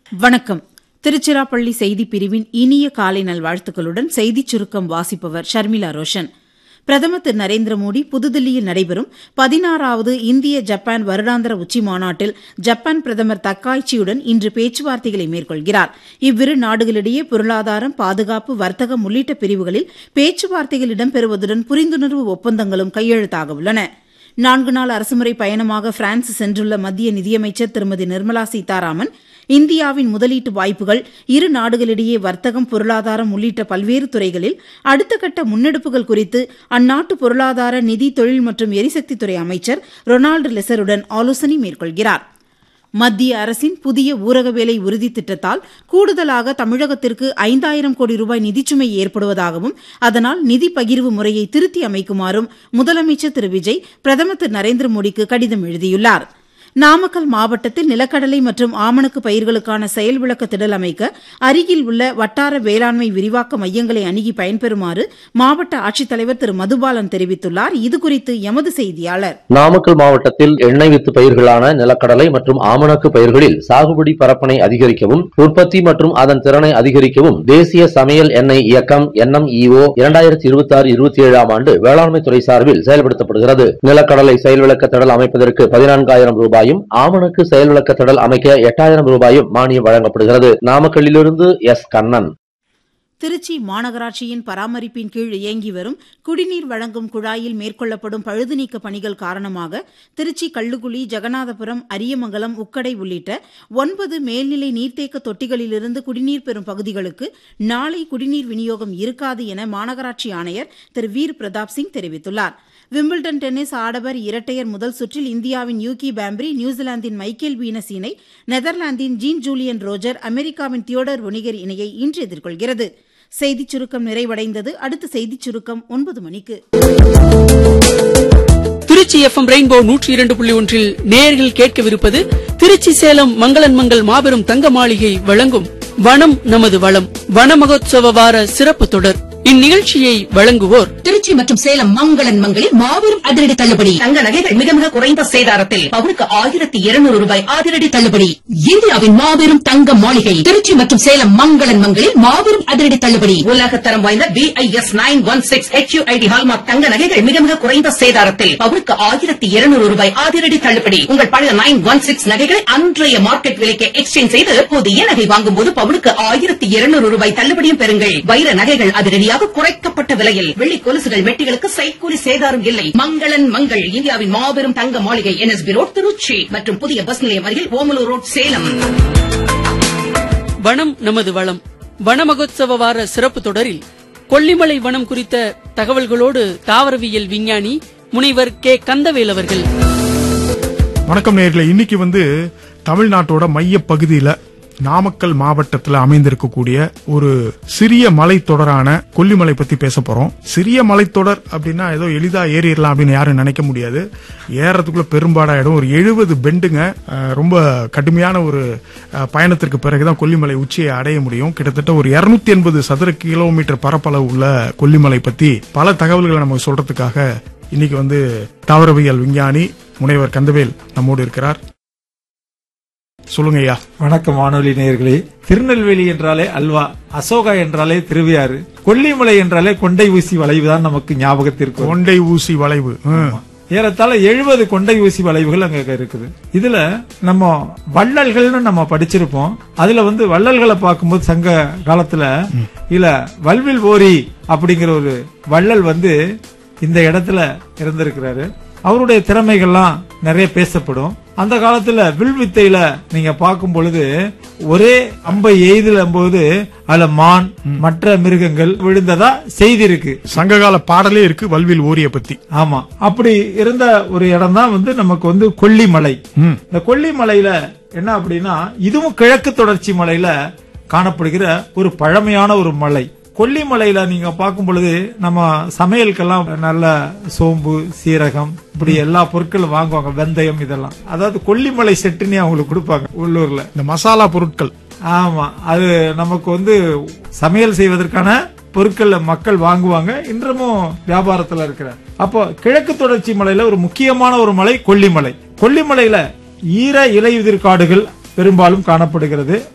வணக்கம் திருச்சிராப்பள்ளி செய்திப் பிரிவின் இனிய காலை நல்வாழ்த்துக்களுடன் செய்திச் சுருக்கம் வாசிப்பவர் ஷர்மிளா ரோஷன் பிரதமர் திரு நரேந்திர மோடி புதுதில்லியில் நடைபெறும் பதினாறாவது இந்திய ஜப்பான் வருடாந்திர உச்சி மாநாட்டில் ஜப்பான் பிரதமர் தக்காய்ச்சியுடன் இன்று பேச்சுவார்த்தைகளை மேற்கொள்கிறார் இவ்விரு நாடுகளிடையே பொருளாதாரம் பாதுகாப்பு வர்த்தகம் உள்ளிட்ட பிரிவுகளில் பேச்சுவார்த்தைகள் இடம்பெறுவதுடன் புரிந்துணர்வு ஒப்பந்தங்களும் கையெழுத்தாக உள்ளன நான்கு நாள் அரசுமுறை பயணமாக பிரான்ஸ் சென்றுள்ள மத்திய நிதியமைச்சர் திருமதி நிர்மலா சீதாராமன் இந்தியாவின் முதலீட்டு வாய்ப்புகள் இரு நாடுகளிடையே வர்த்தகம் பொருளாதாரம் உள்ளிட்ட பல்வேறு துறைகளில் அடுத்த கட்ட முன்னெடுப்புகள் குறித்து அந்நாட்டு பொருளாதார நிதி தொழில் மற்றும் எரிசக்தித்துறை அமைச்சர் ரொனால்டு லெசருடன் ஆலோசனை மேற்கொள்கிறார் மத்திய அரசின் புதிய ஊரக வேலை உறுதி திட்டத்தால் கூடுதலாக தமிழகத்திற்கு ஐந்தாயிரம் கோடி ரூபாய் நிதிச்சுமை ஏற்படுவதாகவும் அதனால் நிதி பகிர்வு முறையை திருத்தி அமைக்குமாறும் முதலமைச்சர் திரு விஜய் பிரதமர் திரு நரேந்திர மோடிக்கு கடிதம் எழுதியுள்ளாா் நாமக்கல் மாவட்டத்தில் நிலக்கடலை மற்றும் ஆமணக்கு பயிர்களுக்கான செயல் விளக்க திடல் அமைக்க அருகில் உள்ள வட்டார வேளாண்மை விரிவாக்க மையங்களை அணுகி பயன்பெறுமாறு மாவட்ட ஆட்சித்தலைவர் திரு மதுபாலன் தெரிவித்துள்ளார் இதுகுறித்து எமது செய்தியாளர் நாமக்கல் மாவட்டத்தில் எண்ணெய் வித்து பயிர்களான நிலக்கடலை மற்றும் ஆமணக்கு பயிர்களில் சாகுபடி பரப்பனை அதிகரிக்கவும் உற்பத்தி மற்றும் அதன் திறனை அதிகரிக்கவும் தேசிய சமையல் எண்ணெய் இயக்கம் என்எம்இஓ இரண்டாயிரத்தி இருபத்தி ஆறு இருபத்தி ஏழாம் ஆண்டு வேளாண்மை துறை சார்பில் செயல்படுத்தப்படுகிறது நிலக்கடலை செயல் விளக்க திடல் அமைப்பதற்கு பதினான்காயிரம் ரூபாயும் ஆமணக்கு செயல் விளக்க திடல் அமைக்க எட்டாயிரம் ரூபாயும் மானியம் வழங்கப்படுகிறது நாமக்கல்லிலிருந்து எஸ் கண்ணன் திருச்சி மாநகராட்சியின் பராமரிப்பின் கீழ் இயங்கி வரும் குடிநீர் வழங்கும் குழாயில் மேற்கொள்ளப்படும் பழுது நீக்க பணிகள் காரணமாக திருச்சி கள்ளுக்குழி ஜெகநாதபுரம் அரியமங்கலம் உக்கடை உள்ளிட்ட ஒன்பது மேல்நிலை நீர்த்தேக்க தொட்டிகளிலிருந்து குடிநீர் பெறும் பகுதிகளுக்கு நாளை குடிநீர் விநியோகம் இருக்காது என மாநகராட்சி ஆணையர் திரு வீர் பிரதாப் சிங் தெரிவித்துள்ளார் விம்பிள்டன் டென்னிஸ் ஆடவர் இரட்டையர் முதல் சுற்றில் இந்தியாவின் யூகி பாம்ப்ரி நியூசிலாந்தின் மைக்கேல் வீனஸ் இணை நெதர்லாந்தின் ஜீன் ஜூலியன் ரோஜர் அமெரிக்காவின் தியோடர் ஒனிகர் இணையை இன்று எதிர்கொள்கிறது செய்திச் சுருக்கம் நிறைவடைந்தது அடுத்த செய்திச் சுருக்கம் ஒன்பது மணிக்கு திருச்சி எஃப்எம் ரெயின்போ நூற்றி இரண்டு புள்ளி ஒன்றில் நேயர்கள் கேட்கவிருப்பது திருச்சி சேலம் மங்களன் மங்கள் மாபெரும் தங்க மாளிகை வழங்கும் வனம் நமது வளம் வன மகோத்சவ வார சிறப்பு தொடர் இந்நிகழ்ச்சியை வழங்குவோர் திருச்சி மற்றும் சேலம் மங்களன் மங்களில் மாபெரும் அதிரடி தள்ளுபடி தங்க நகைகள் மிக மிக குறைந்த சேதாரத்தில் பவுனுக்கு ஆயிரத்தி இருநூறு ரூபாய் அதிரடி தள்ளுபடி இந்தியாவின் மாபெரும் தங்க மாளிகை திருச்சி மற்றும் சேலம் மங்களன் மங்களில் மாபெரும் அதிரடி தள்ளுபடி உலக தரம் வாய்ந்த BIS nine one six HUID hallmark தங்க நகைகள் மிக மிக குறைந்த சேதாரத்தில் பவுனுக்கு ஆயிரத்தி இருநூறு ரூபாய் அதிரடி தள்ளுபடி உங்கள் பழைய நைன் ஒன் சிக்ஸ் நகைகளை அன்றைய மார்க்கெட் விலைக்கு எக்ஸ்சேஞ்ச் செய்து புதிய நகை வாங்கும் போது பவுனுக்கு ஆயிரத்தி இருநூறு ரூபாய் தள்ளுபடியும் பெறுங்கள் வைர நகைகள் அதிரடியாக குறைக்கப்பட்ட விலையில் வெள்ளி கொலுசுகள் மெட்டிகளுக்கு சைக்கூலி சேதாரம் இல்லை மங்களன் மங்கள் இந்தியாவின் மாபெரும் தங்க மாளிகை என்எஸ்பி ரோட் திருச்சி மற்றும் புதிய பஸ் நிலையம் அருகில் ஓமலூர் ரோட் சேலம் வனம் நமது வளம் வன மகோத்சவ வார சிறப்பு தொடரில் கொல்லிமலை வனம் குறித்த தகவல்களோடு தாவரவியல் விஞ்ஞானி முனைவர் கே கந்தவேல் அவர்கள் வணக்கம் நேர்களே இன்னைக்கு வந்து தமிழ்நாட்டோட மைய பகுதியில நாமக்கல் மாவட்டத்தில் அமைந்திருக்கக்கூடிய ஒரு சிறிய மலைத்தொடரான கொல்லிமலை பத்தி பேச போறோம் சிறிய மலைத்தொடர் அப்படின்னா ஏதோ எளிதா ஏறிடலாம் அப்படின்னு யாரும் நினைக்க முடியாது ஏறதுக்குள்ள பெரும்பாடாயிடும் ஒரு எழுபது பெண்டுங்க அஹ், ரொம்ப கடுமையான ஒரு அஹ், பயணத்திற்கு பிறகுதான் கொல்லிமலை உச்சியை அடைய முடியும் கிட்டத்தட்ட ஒரு இருநூத்தி எண்பது சதுர கிலோமீட்டர் பரப்பளவு உள்ள கொல்லிமலை பத்தி பல தகவல்களை நமக்கு சொல்றதுக்காக இன்னைக்கு வந்து தாவரவியல் விஞ்ஞானி முனைவர் கந்தவேல் நம்மோடு இருக்கிறார் சொல்லுங்க ஐயா வணக்கம் வானொலி நேயர்களே திருநெல்வேலி என்றாலே அல்வா அசோகா என்றாலே திருவையாறு கொல்லிமலை என்றாலே கொண்டை ஊசி வளைவு தான் நமக்கு ஞாபகத்திற்கு வரும். கொண்டை ஊசி வளைவு ம். ஏறத்தாழ எழுபது கொண்டை ஊசி வளைவுகள் அங்க இருக்குது இதுல நம்ம வள்ளல்கள்னு நம்ம படிச்சிருப்போம் அதுல வந்து வள்ளல்களை பார்க்கும்போது சங்க காலத்துல இல்ல வல்வில் ஓரி அப்படிங்கிற ஒரு வள்ளல் வந்து இந்த இடத்துல இருந்திருக்கிறாரு அவருடைய திறமைகள்லாம் நிறைய பேசப்படும் அந்த காலத்துல வில் வித்தையில நீங்க பார்க்கும் பொழுது ஒரே அம்பை எய்தும் போது அதுல மான் மற்ற மிருகங்கள் விழுந்ததா செய்தி இருக்கு சங்ககால பாடலே இருக்கு வல்வில் ஓரிய பத்தி ஆமா அப்படி இருந்த ஒரு இடம் தான் வந்து நமக்கு வந்து கொல்லிமலை ம். இந்த கொல்லிமலையில என்ன அப்படின்னா இதுவும் கிழக்கு தொடர்ச்சி மலையில காணப்படுகிற ஒரு பழமையான ஒரு மலை கொல்லிமலையில நீங்க பார்க்கும் பொழுது நம்ம சமையலுக்கெல்லாம் நல்ல சோம்பு சீரகம் இப்படி எல்லா பொருட்களும் வாங்குவாங்க வெந்தயம் இதெல்லாம் அதாவது கொல்லிமலை செட்டுன்னே அவங்களுக்கு கொடுப்பாங்க உள்ளூர்ல இந்த மசாலா பொருட்கள் ஆமா அது நமக்கு வந்து சமையல் செய்வதற்கான பொருட்கள் மக்கள் வாங்குவாங்க இன்றமும் வியாபாரத்துல இருக்கிற அப்போ கிழக்கு தொடர்ச்சி மலையில ஒரு முக்கியமான ஒரு மலை கொல்லிமலை கொல்லிமலையில ஈர இலையுதிர் காடுகள் பெரும்பாலும் காணப்படுகிறது